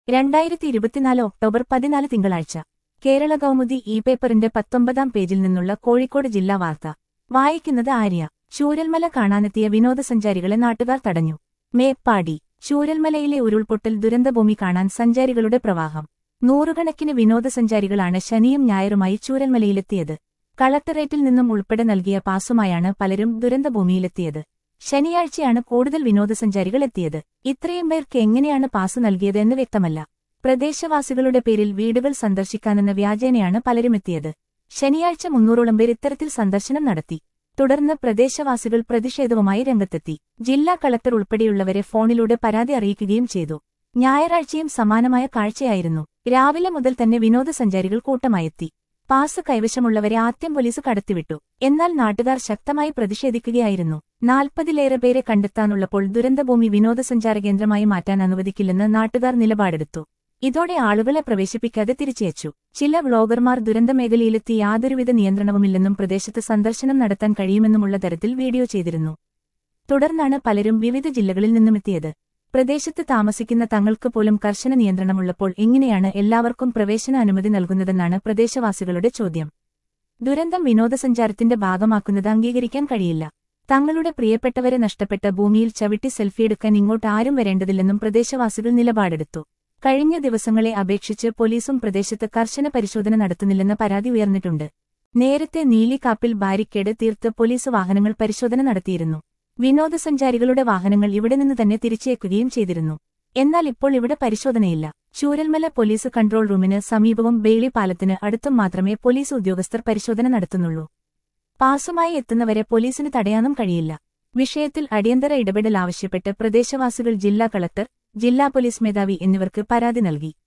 രണ്ടായിരത്തി ഇരുപത്തിനാല് ഒക്ടോബർ പതിനാല് തിങ്കളാഴ്ച കേരള കൗമുദി ഇ പേപ്പറിന്റെ പത്തൊമ്പതാം പേജിൽ നിന്നുള്ള കോഴിക്കോട് ജില്ലാ വാർത്ത വായിക്കുന്നത് ആര്യ ചൂരൽമല കാണാനെത്തിയ വിനോദസഞ്ചാരികളെ നാട്ടുകാർ തടഞ്ഞു മേപ്പാടി ചൂരൽമലയിലെ ഉരുൾപൊട്ടൽ ദുരന്തഭൂമി കാണാൻ സഞ്ചാരികളുടെ പ്രവാഹം നൂറുകണക്കിന് വിനോദസഞ്ചാരികളാണ് ശനിയും ഞായറുമായി ചൂരൽമലയിലെത്തിയത് കളക്ടറേറ്റിൽ നിന്നും ഉൾപ്പെടെ നൽകിയ പാസുമായാണ് പലരും ദുരന്തഭൂമിയിലെത്തിയത് ശനിയാഴ്ചയാണ് കൂടുതൽ വിനോദസഞ്ചാരികൾ എത്തിയത് ഇത്രയും പേർക്ക് എങ്ങനെയാണ് പാസ് നൽകിയത് എന്ന് വ്യക്തമല്ല പ്രദേശവാസികളുടെ പേരിൽ വീടുകൾ സന്ദർശിക്കാനെന്ന വ്യാജേനയാണ് പലരും എത്തിയത് ശനിയാഴ്ച മുന്നൂറോളം പേർ ഇത്തരത്തിൽ സന്ദർശനം നടത്തി തുടർന്ന് പ്രദേശവാസികൾ പ്രതിഷേധവുമായി രംഗത്തെത്തി ജില്ലാ കളക്ടർ ഉൾപ്പെടെയുള്ളവരെ ഫോണിലൂടെ പരാതി അറിയിക്കുകയും ചെയ്തു ഞായറാഴ്ചയും സമാനമായ കാഴ്ചയായിരുന്നു രാവിലെ മുതൽ തന്നെ വിനോദസഞ്ചാരികൾ കൂട്ടമായെത്തി പാസ് കൈവശമുള്ളവരെ ആദ്യം പോലീസ് കടത്തിവിട്ടു എന്നാൽ നാട്ടുകാർ ശക്തമായി പ്രതിഷേധിക്കുകയായിരുന്നു നാൽപ്പതിലേറെ പേരെ കണ്ടെത്താനുള്ളപ്പോൾ ദുരന്തഭൂമി വിനോദസഞ്ചാര കേന്ദ്രമായി മാറ്റാൻ അനുവദിക്കില്ലെന്ന് നാട്ടുകാർ നിലപാടെടുത്തു ഇതോടെ ആളുകളെ പ്രവേശിപ്പിക്കാതെ തിരിച്ചയച്ചു ചില വ്ളോഗർമാർ ദുരന്തമേഖലയിലെത്തി യാതൊരുവിധ നിയന്ത്രണവുമില്ലെന്നും പ്രദേശത്ത് സന്ദർശനം നടത്താൻ കഴിയുമെന്നുമുള്ള തരത്തിൽ വീഡിയോ ചെയ്തിരുന്നു തുടർന്നാണ് പലരും വിവിധ ജില്ലകളിൽ നിന്നുമെത്തിയത് പ്രദേശത്ത് താമസിക്കുന്ന തങ്ങൾക്ക് പോലും കർശന നിയന്ത്രണമുള്ളപ്പോൾ എങ്ങനെയാണ് എല്ലാവർക്കും പ്രവേശന അനുമതി നൽകുന്നതെന്നാണ് പ്രദേശവാസികളുടെ ചോദ്യം ദുരന്തം വിനോദസഞ്ചാരത്തിന്റെ ഭാഗമാക്കുന്നത് അംഗീകരിക്കാൻ കഴിയില്ല തങ്ങളുടെ പ്രിയപ്പെട്ടവരെ നഷ്ടപ്പെട്ട ഭൂമിയിൽ ചവിട്ടി സെൽഫിയെടുക്കാൻ ഇങ്ങോട്ട് ആരും വരേണ്ടതില്ലെന്നും പ്രദേശവാസികൾ നിലപാടെടുത്തു കഴിഞ്ഞ ദിവസങ്ങളെ അപേക്ഷിച്ച് പോലീസും പ്രദേശത്ത് കർശന പരിശോധന നടത്തുന്നില്ലെന്ന പരാതി ഉയർന്നിട്ടുണ്ട് നേരത്തെ നീലിക്കാപ്പിൽ ബാരിക്കേഡ് തീർത്ത് പോലീസ് വാഹനങ്ങൾ പരിശോധന നടത്തിയിരുന്നു വിനോദസഞ്ചാരികളുടെ വാഹനങ്ങൾ ഇവിടെ നിന്ന് തന്നെ തിരിച്ചേക്കുകയും ചെയ്തിരുന്നു എന്നാൽ ഇപ്പോൾ ഇവിടെ പരിശോധനയില്ല ചൂരൽമല പോലീസ് കൺട്രോൾ റൂമിന് സമീപവും ബെയിലി പാലത്തിന് അടുത്തും മാത്രമേ പോലീസ് ഉദ്യോഗസ്ഥർ പരിശോധന നടത്തുന്നുള്ളൂ പാസുമായി എത്തുന്നവരെ പോലീസിന് തടയാനും കഴിയില്ല വിഷയത്തിൽ അടിയന്തര ഇടപെടൽ ആവശ്യപ്പെട്ട് പ്രദേശവാസികൾ ജില്ലാ കളക്ടർ ജില്ലാ പോലീസ് മേധാവി എന്നിവർക്ക് പരാതി നൽകി